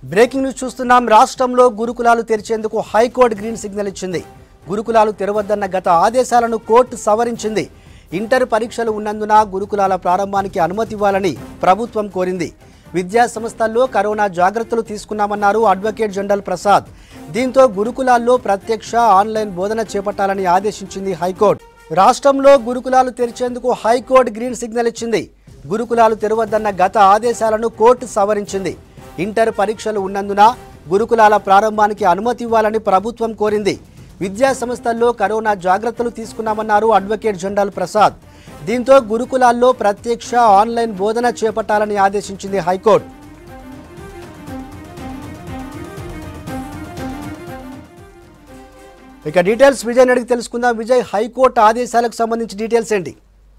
breaking news చూస్తున్నాం రాష్ట్రంలో గురుకులాలు తెరిచేందుకు హైకోర్టు గ్రీన్ సిగ్నల్ ఇచ్చింది గురుకులాలు తెరవద్దన్న గత ఆదేశాలను కోర్టు సవరించింది ఇంటర్ పరీక్షలు ఉన్నందున గురుకులాల ప్రారంభానికి అనుమతి ఇవ్వాలని ప్రభుత్వం కోరింది విద్యా సంస్థల్లో కరోనా జాగ్రత్తలు తీసుకున్నామన్నారు అడ్వకేట్ జనరల్ ప్రసాద్ దీంతో గురుకులాల్లో ప్రత్యక్ష ఆన్లైన్ బోధన చేపట్టాలని ఆదేశించింది హైకోర్టు రాష్ట్రంలో గురుకులాలు తెరిచేందుకు హైకోర్టు గ్రీన్ సిగ్నల్ ఇచ్చింది గురుకులాలు తెరవద్దన్న గత ఆదేశాలను కోర్టు సవరించింది ఇంటర్ పరీక్షలు ఉన్నందున గురుకులాల ప్రారంభానికి అనుమతి ఇవ్వాలని ప్రభుత్వం కోరింది విద్యా సంస్థల్లో కరోనా జాగ్రత్తలు తీసుకున్నామన్నారు అడ్వకేట్ జనరల్ ప్రసాద్ దీంతో గురుకులాల్లో ప్రత్యక్ష ఆన్లైన్ బోధన చేపట్టాలని ఆదేశించింది హైకోర్టు ఇక డీటెయిల్స్ విజయ్ అడిగి తెలుసుకుందాం విజయ్ హైకోర్టు ఆదేశాలకు సంబంధించి డీటెయిల్స్ ఏంటి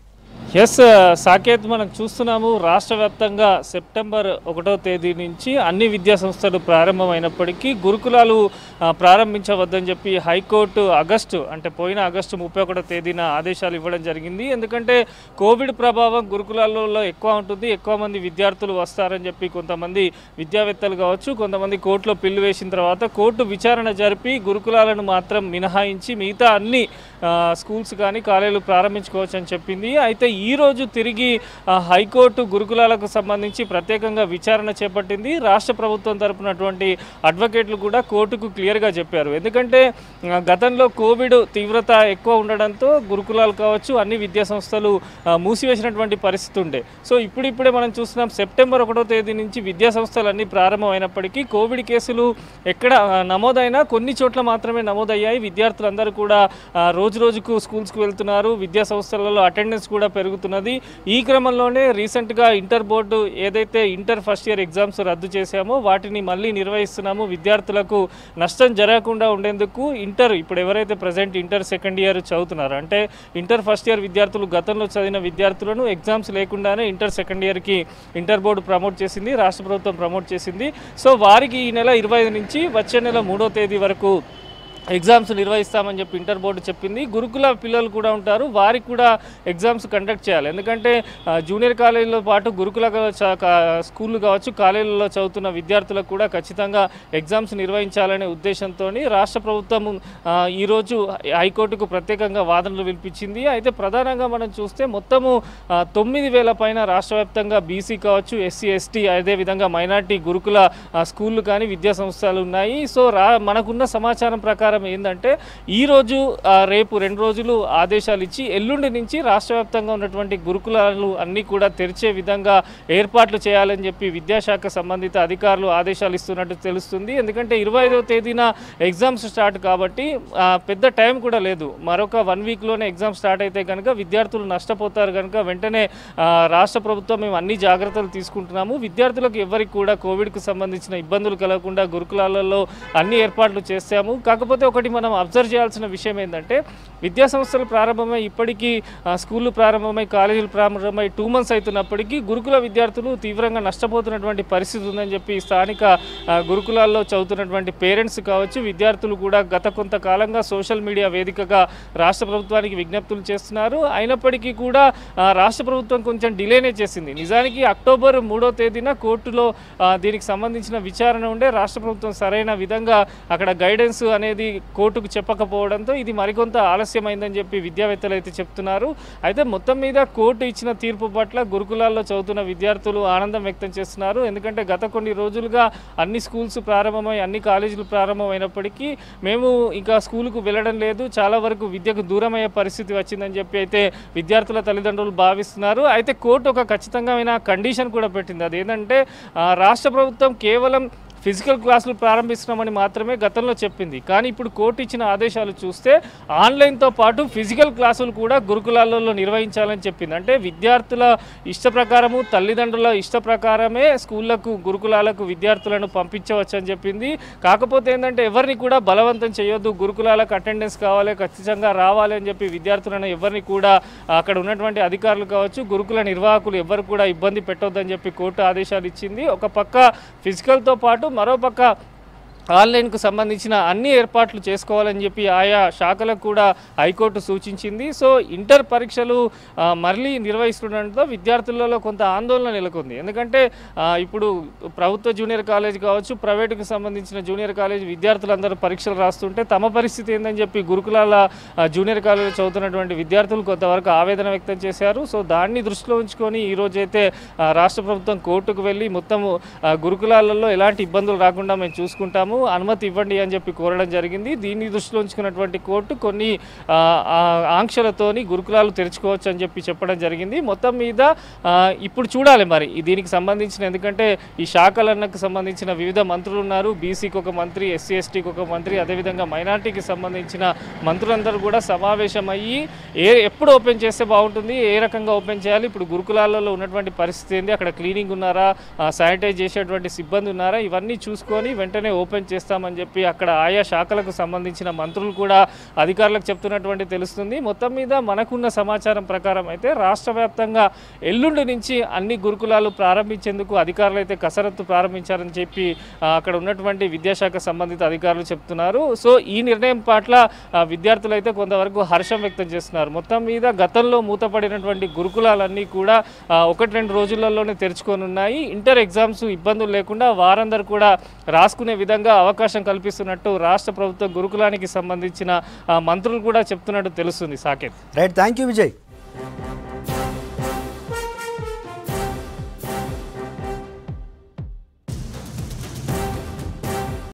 ఎస్ సాకేత్ మనం చూస్తున్నాము రాష్ట్ర వ్యాప్తంగా సెప్టెంబర్ ఒకటో తేదీ నుంచి అన్ని విద్యా సంస్థలు ప్రారంభమైనప్పటికీ గురుకులాలు ఆ, ప్రారంభించవద్దని చెప్పి హైకోర్టు ఆగస్టు అంటే పోయిన ఆగస్టు ముప్పై ఒకటో తేదీన ఆదేశాలు ఇవ్వడం జరిగింది ఎందుకంటే కోవిడ్ ప్రభావం గురుకులాలలో ఎక్కువ ఉంటుంది ఎక్కువ మంది విద్యార్థులు వస్తారని చెప్పి కొంతమంది విద్యావేత్తలు కావచ్చు కొంతమంది కోర్టులో పిల్లు వేసిన తర్వాత కోర్టు విచారణ జరిపి గురుకులాలను మాత్రం మినహాయించి మిగతా అన్ని ఆ, స్కూల్స్ కానీ కాలేజీలు ప్రారంభించుకోవచ్చు అని చెప్పింది అయితే ఈ రోజు తిరిగి ఆ, హైకోర్టు గురుకులాలకు సంబంధించి ప్రత్యేకంగా విచారణ చేపట్టింది రాష్ట్ర ప్రభుత్వం తరపునటువంటి అడ్వకేట్లు కూడా కోర్టుకు క్లియర్గా చెప్పారు ఎందుకంటే ఆ, గతంలో కోవిడ్ తీవ్రత ఎక్కువ ఉండడంతో గురుకులాలు కావచ్చు అన్ని విద్యా సంస్థలు ఆ, మూసివేసినటువంటి పరిస్థితి ఉండే సో ఇప్పుడిప్పుడే మనం చూస్తున్నాం సెప్టెంబర్ ఒకటో తేదీ నుంచి విద్యా సంస్థలు అన్ని ప్రారంభమైనప్పటికీ కోవిడ్ కేసులు ఎక్కడ ఆ, నమోదైనా కొన్ని చోట్ల మాత్రమే నమోదయ్యాయి విద్యార్థులందరూ కూడా ఆ, రోజు రోజుకు స్కూల్స్కి వెళ్తున్నారు విద్యా సంస్థలలో అటెండెన్స్ కూడా పెరుగుతున్నది ఈ క్రమంలోనే రీసెంట్గా ఇంటర్ బోర్డు ఏదైతే ఇంటర్ ఫస్ట్ ఇయర్ ఎగ్జామ్స్ రద్దు చేశామో వాటిని మళ్ళీ నిర్వహిస్తున్నాము విద్యార్థులకు నష్టం జరగకుండా ఉండేందుకు ఇంటర్ ఇప్పుడు ఎవరైతే ప్రజెంట్ ఇంటర్ సెకండ్ ఇయర్ చదువుతున్నారో అంటే ఇంటర్ ఫస్ట్ ఇయర్ విద్యార్థులు గతంలో చదివిన విద్యార్థులను ఎగ్జామ్స్ లేకుండానే ఇంటర్ సెకండ్ ఇయర్కి ఇంటర్ బోర్డు ప్రమోట్ చేసింది రాష్ట్ర ప్రభుత్వం ప్రమోట్ చేసింది సో వారికి ఈ నెల ఇరవై నుంచి వచ్చే నెల మూడో తేదీ వరకు ఎగ్జామ్స్ నిర్వహిస్తామని చెప్పి ఇంటర్ బోర్డు చెప్పింది గురుకుల పిల్లలు కూడా ఉంటారు వారికి కూడా ఎగ్జామ్స్ కండక్ట్ చేయాలి ఎందుకంటే ఆ, జూనియర్ కాలేజీలో పాటు గురుకుల చ- కా- స్కూళ్ళు కావచ్చు కాలేజీలలో చదువుతున్న విద్యార్థులకు కూడా ఖచ్చితంగా ఎగ్జామ్స్ నిర్వహించాలనే ఉద్దేశంతో రాష్ట్ర ప్రభుత్వం ఆ, ఈరోజు హైకోర్టుకు ప్రత్యేకంగా వాదనలు వినిపించింది అయితే ప్రధానంగా మనం చూస్తే మొత్తము ఆ, తొమ్మిది వేల పైన రాష్ట్ర వ్యాప్తంగా బీసీ కావచ్చు ఎస్సీ ఎస్టీ అదేవిధంగా మైనార్టీ గురుకుల ఆ, స్కూళ్ళు కానీ విద్యా సంస్థలు ఉన్నాయి సో రా మనకున్న సమాచారం ప్రకారం ఏంటంటే ఈ రోజు ఆ, రేపు రెండు రోజులు ఆదేశాలు ఇచ్చి ఎల్లుండి నుంచి రాష్ట్ర వ్యాప్తంగా ఉన్నటువంటి గురుకులాలు అన్నీ కూడా తెరిచే విధంగా ఏర్పాట్లు చేయాలని చెప్పి విద్యాశాఖ సంబంధిత అధికారులు ఆదేశాలు ఇస్తున్నట్టు తెలుస్తుంది ఎందుకంటే ఇరవై ఐదవ తేదీన ఎగ్జామ్స్ స్టార్ట్ కాబట్టి ఆ, పెద్ద టైం కూడా లేదు మరొక వన్ వీక్లోనే ఎగ్జామ్ స్టార్ట్ అయితే కనుక విద్యార్థులు నష్టపోతారు కనుక వెంటనే ఆ, రాష్ట్ర ప్రభుత్వం మేము అన్ని జాగ్రత్తలు తీసుకుంటున్నాము విద్యార్థులకు ఎవరికి కూడా కోవిడ్కు సంబంధించిన ఇబ్బందులు కలగకుండా గురుకులాలలో అన్ని ఏర్పాట్లు చేస్తాము కాకపోతే ఒకటి మనం అబ్జర్వ్ చేయాల్సిన విషయం ఏంటంటే విద్యా సంస్థలు ప్రారంభమై ఇప్పటికీ ఆ, స్కూళ్ళు ప్రారంభమై కాలేజీలు ప్రారంభమై టూ మంత్స్ అవుతున్నప్పటికీ గురుకుల విద్యార్థులు తీవ్రంగా నష్టపోతున్నటువంటి పరిస్థితి ఉందని చెప్పి స్థానిక ఆ, గురుకులాల్లో చదువుతున్నటువంటి పేరెంట్స్ కావచ్చు విద్యార్థులు కూడా గత కొంతకాలంగా సోషల్ మీడియా వేదికగా రాష్ట్ర ప్రభుత్వానికి విజ్ఞప్తులు చేస్తున్నారు అయినప్పటికీ కూడా ఆ, రాష్ట్ర ప్రభుత్వం కొంచెం డిలేనే చేసింది నిజానికి అక్టోబర్ మూడో తేదీన కోర్టులో ఆ, దీనికి సంబంధించిన విచారణ ఉండే రాష్ట్ర ప్రభుత్వం సరైన విధంగా అక్కడ గైడెన్స్ అనేది కోర్టుకు చెప్పకపోవడంతో ఇది మరికొంత ఆలస్యమైందని చెప్పి విద్యావేత్తలు అయితే చెప్తున్నారు అయితే మొత్తం మీద కోర్టు ఇచ్చిన తీర్పు పట్ల గురుకులాల్లో చదువుతున్న విద్యార్థులు ఆనందం వ్యక్తం చేస్తున్నారు ఎందుకంటే గత కొన్ని రోజులుగా అన్ని స్కూల్స్ ప్రారంభమై అన్ని కాలేజీలు ప్రారంభమైనప్పటికీ మేము ఇంకా స్కూలుకు వెళ్ళడం లేదు చాలా వరకు విద్యకు దూరం అయ్యే పరిస్థితి వచ్చిందని చెప్పి అయితే విద్యార్థుల తల్లిదండ్రులు భావిస్తున్నారు అయితే కోర్టు ఒక ఖచ్చితంగా కండిషన్ కూడా పెట్టింది అదేంటంటే ఆ, రాష్ట్ర ప్రభుత్వం కేవలం ఫిజికల్ క్లాసులు ప్రారంభిస్తున్నామని మాత్రమే గతంలో చెప్పింది కానీ ఇప్పుడు కోర్టు ఇచ్చిన ఆదేశాలు చూస్తే ఆన్లైన్తో పాటు ఫిజికల్ క్లాసులు కూడా గురుకులాలలో నిర్వహించాలని చెప్పింది అంటే విద్యార్థుల ఇష్ట ప్రకారము తల్లిదండ్రుల ఇష్ట ప్రకారమే స్కూళ్ళకు గురుకులాలకు విద్యార్థులను పంపించవచ్చు అని చెప్పింది కాకపోతే ఏంటంటే ఎవరిని కూడా బలవంతం చేయొద్దు గురుకులాలకు అటెండెన్స్ కావాలి ఖచ్చితంగా రావాలి అని చెప్పి విద్యార్థులను ఎవరిని కూడా అక్కడ ఉన్నటువంటి అధికారులు కావచ్చు గురుకుల నిర్వాహకులు ఎవరు కూడా ఇబ్బంది పెట్టొద్దని చెప్పి కోర్టు ఆదేశాలు ఇచ్చింది ఒక పక్క ఫిజికల్తో పాటు మరో పక్క ఆన్లైన్కు సంబంధించిన అన్ని ఏర్పాట్లు చేసుకోవాలని చెప్పి ఆయా శాఖలకు కూడా హైకోర్టు సూచించింది సో ఇంటర్ పరీక్షలు ఆ, మళ్ళీ నిర్వహిస్తుండడంతో విద్యార్థులలో కొంత ఆందోళన నెలకొంది ఎందుకంటే ఆ, ఇప్పుడు ప్రభుత్వ జూనియర్ కాలేజ్ కావచ్చు ప్రైవేటుకు సంబంధించిన జూనియర్ కాలేజ్ విద్యార్థులందరూ పరీక్షలు రాస్తుంటే తమ పరిస్థితి ఏందని చెప్పి గురుకులాల ఆ, జూనియర్ కాలేజ్ చదువుతున్నటువంటి విద్యార్థులు కొంతవరకు ఆవేదన వ్యక్తం చేశారు సో దాన్ని దృష్టిలో ఉంచుకొని ఈ రోజైతే ఆ, రాష్ట్ర ప్రభుత్వం కోర్టుకు వెళ్ళి మొత్తము ఆ, గురుకులాలలో ఎలాంటి ఇబ్బందులు రాకుండా మేము చూసుకుంటాము అనుమతి ఇవ్వండి అని చెప్పి కోరడం జరిగింది దీన్ని దృష్టిలో ఉంచుకున్నటువంటి కోర్టు కొన్ని ఆ, ఆ, ఆంక్షలతోని గురుకులాలు తెరుచుకోవచ్చు అని చెప్పి చెప్పడం జరిగింది మొత్తం మీద ఆ, ఇప్పుడు చూడాలి మరి ఈ దీనికి సంబంధించిన ఎందుకంటే ఈ శాఖలన్నకు సంబంధించిన వివిధ మంత్రులు ఉన్నారు బీసీకి ఒక మంత్రి ఎస్సీ ఎస్టీకి ఒక మంత్రి అదేవిధంగా మైనార్టీకి సంబంధించిన మంత్రులందరూ కూడా సమావేశమయ్యి ఏ ఎప్పుడు ఓపెన్ చేస్తే బాగుంటుంది ఏ రకంగా ఓపెన్ చేయాలి ఇప్పుడు గురుకులాలలో ఉన్నటువంటి పరిస్థితి ఏంది అక్కడ క్లీనింగ్ ఉన్నారా శానిటైజ్ చేసేటువంటి సిబ్బంది ఉన్నారా ఇవన్నీ చూసుకొని వెంటనే ఓపెన్ చేస్తామని చెప్పి అక్కడ ఆయా శాఖలకు సంబంధించిన మంత్రులు కూడా అధికారులకు చెప్తున్నటువంటి తెలుస్తుంది మొత్తం మీద మనకున్న సమాచారం ప్రకారం అయితే రాష్ట్ర వ్యాప్తంగా ఎల్లుండి నుంచి అన్ని గురుకులాలు ప్రారంభించేందుకు అధికారులు అయితే కసరత్తు ప్రారంభించారని చెప్పి ఆ, అక్కడ ఉన్నటువంటి విద్యాశాఖ సంబంధిత అధికారులు చెప్తున్నారు సో ఈ నిర్ణయం పట్ల ఆ, విద్యార్థులు అయితే కొంతవరకు హర్షం వ్యక్తం చేస్తున్నారు మొత్తం మీద గతంలో మూతపడినటువంటి గురుకులాలన్నీ కూడా ఆ, ఒకటి రెండు రోజులలోనే తెరుచుకొని ఉన్నాయి ఇంటర్ ఎగ్జామ్స్ ఇబ్బందులు లేకుండా వారందరూ కూడా రాసుకునే విధంగా అవకాశం కల్పిస్తున్నట్టు రాష్ట్ర ప్రభుత్వం గురుకులానికి సంబంధించిన ఆ, మంత్రులు కూడా చెప్తున్నట్టు తెలుస్తుంది Saketh right thank you Vijay